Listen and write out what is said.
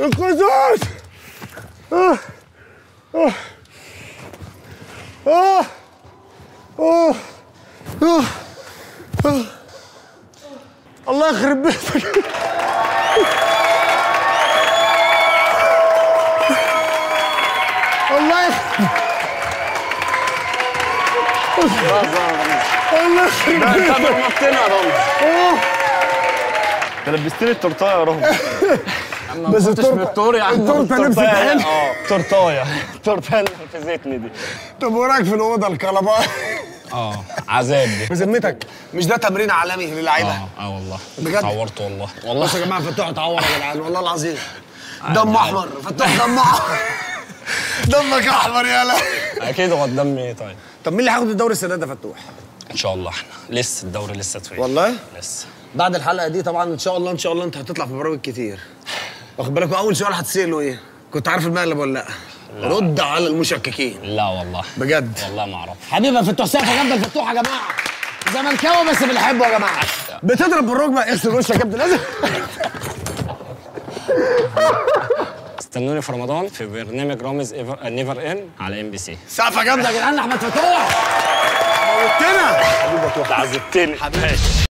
القصاص آه. آه. آه. آه. آه. آه. الله يخرب بيتك الله يخرب الله يخرب ده انت بيتك مرمطتنا يا رامز آه. انت لبستني التورتايه يا رامز بس التورته يا عم التورته نفسك التورتاية، حلو اه تورتايه التورتايه اللي نرفزتني دي طب وراك في الاوضه الكهرباء اه عذاب دي بذمتك مش ده تمرين عالمي للعيبه اه اه والله بجد؟ اتعورت والله والله بصوا يا جماعه فتوح اتعور يا جدعان والله العظيم دم احمر فتوح دم احمر دمك احمر يالا اكيد هو الدم ايه طيب طب مين اللي هياخد الدوري السنه ده فتوح ان شاء الله احنا لسه الدوري لسه تفرق والله لسه بعد الحلقه دي طبعا ان شاء الله ان شاء الله انت هتطلع في برامج كتير واخد بالك اول سؤال هتساله ايه كنت عارف المقلب ولا لا رد على المشككين لا والله بجد والله ما اعرف حبيبي يا فتوح سقفه جامده الفتوح يا جماعه زملكاوي بس بنحبه يا جماعه بتضرب بالركبه اغسل وشك يا ابني لازم استنوني في رمضان في برنامج رامز إيفر- نيفر ان على ام بي سي سقفه جامده يا جدعان احمد فتوح موتنا عذبتني ماشي